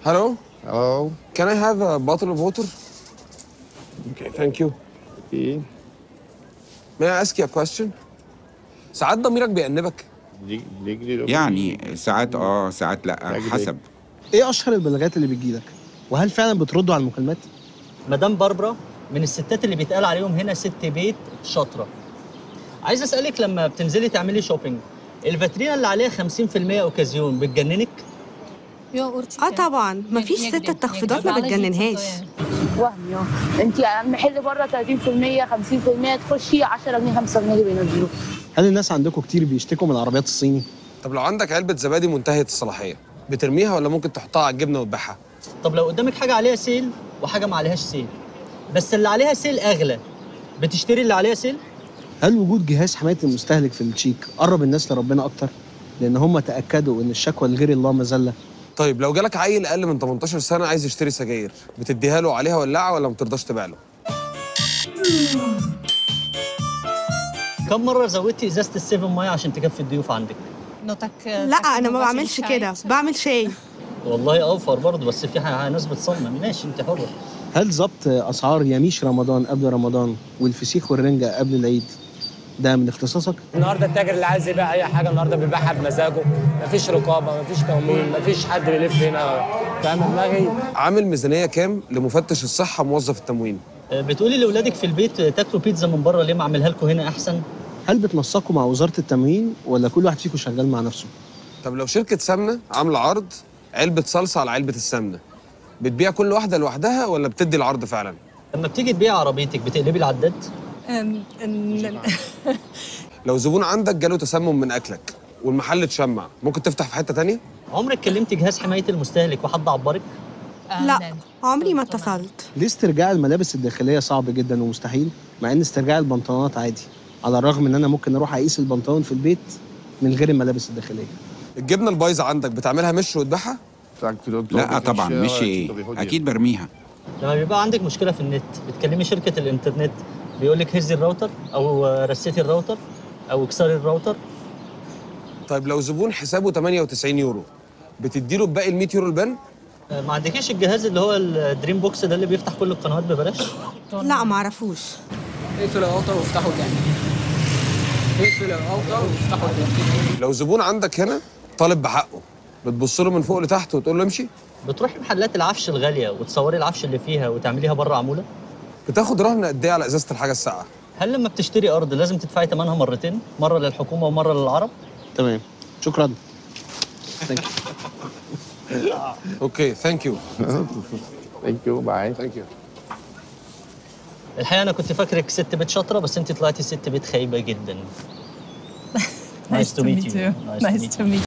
Hello? Hello. Can I have a bottle of water? Okay, thank you. Okay. May I ask you a question? ساعات ضميرك بيأنبك ليه ليه كده؟ يعني ساعات اه ساعات لا راجل إيه؟ حسب ايه اشهر البلاغات اللي بتجيلك وهل فعلا بتردوا على المكالمات مدام باربرا من الستات اللي بيتقال عليهم هنا ست بيت شاطره عايز اسالك لما بتنزلي تعملي شوبينج الفاترينا اللي عليها 50% اوكازيون بتجننك اه طبعا مفيش ست التخفيضات ما بتجننهاش وهمي اه انت محل بره 30% 50% تخشي 10 جنيه 5 جنيه بينزلوه هل الناس عندكم كتير بيشتكوا من العربيات الصيني طب لو عندك علبة زبادي منتهية الصلاحية بترميها ولا ممكن تحطها على الجبنة وتبيعها؟ طب لو قدامك حاجه عليها سيل وحاجه ما عليهاش سيل بس اللي عليها سيل اغلى بتشتري اللي عليها سيل هل وجود جهاز حمايه المستهلك في التشيك قرب الناس لربنا اكتر لان هم تاكدوا ان الشكوى لغير الله مذله طيب لو جالك عيل أقل من 18 سنة عايز يشتري سجاير بتديها له عليها ولاعة ولا ما بترضاش تبيع له؟ كم مره زودتي ازازه السيفن ميه عشان تكفي الضيوف عندك لا انا ما بعملش كده بعمل شاي والله اوفر برضه بس في ح- ناس بتصمم ماشي انت حره هل ضبط اسعار يميش رمضان قبل رمضان والفسيخ والرنجه قبل العيد ده من اختصاصك النهارده التاجر اللي عايز يبيع اي حاجه النهارده بيبيعها بمزاجه مفيش رقابه مفيش تمويل مفيش حد بيلف هنا فاهم دماغي عامل ميزانية كام لمفتش الصحة موظف التموين؟ آه، بتقولي لاولادك في البيت آه، تاكلوا بيتزا من بره ليه ما اعملها لكم هنا احسن هل بتنسقوا مع وزاره التموين ولا كل واحد فيكم شغال مع نفسه طب لو شركة سمنة عاملة عرض علبة صلصة على علبة السمنة بتبيع كل واحدة لوحدها ولا بتدي العرض فعلا؟ لما بتيجي تبيع عربيتك بتقلبي العداد لو زبون عندك جاله تسمم من أكلك والمحل اتشمع ممكن تفتح في حتة تانية؟ عمرك كلمت جهاز حمايه المستهلك وحد عبرك لا عمري ما اتصلت ليه استرجاع الملابس الداخليه صعب جدا ومستحيل مع ان استرجاع البنطلونات عادي على الرغم ان انا ممكن اروح اقيس البنطلون في البيت من غير الملابس الداخليه الجبنة البايظة عندك بتعملها مش وتبيعها؟ لا طبعا مش ايه اكيد برميها لما بيبقى عندك مشكله في النت بتكلمي شركه الانترنت بيقول لك هزي الراوتر او آه، رسيتي الراوتر او اكسري الراوتر طيب لو زبون حسابه 98 يورو بتديله الباقي ال 100 يورو البن؟ آه، ما عندكيش الجهاز اللي هو الدريم بوكس ده اللي بيفتح كل القنوات ببلاش لا معرفوش اقفل الراوتر وافتحه تاني اقفل الراوتر وافتحه تاني لو زبون عندك هنا طالب بحقه بتبص له من فوق لتحت وتقول له امشي بتروحي محلات العفش الغاليه وتصوري العفش اللي فيها وتعمليها بره عموله بتاخد رهن قد ايه على ازازه الحاجه الساقعه هل لما بتشتري ارض لازم تدفعي ثمنها مرتين مره للحكومه ومره للعرب تمام شكرا Thank you. اوكي ثانك يو ثانك يو باي ثانك يو الحقيقه انا كنت فاكرك ست بيت شاطره بس انت طلعتي ست بيت خايبه جدا Nice to meet you. Nice to meet you.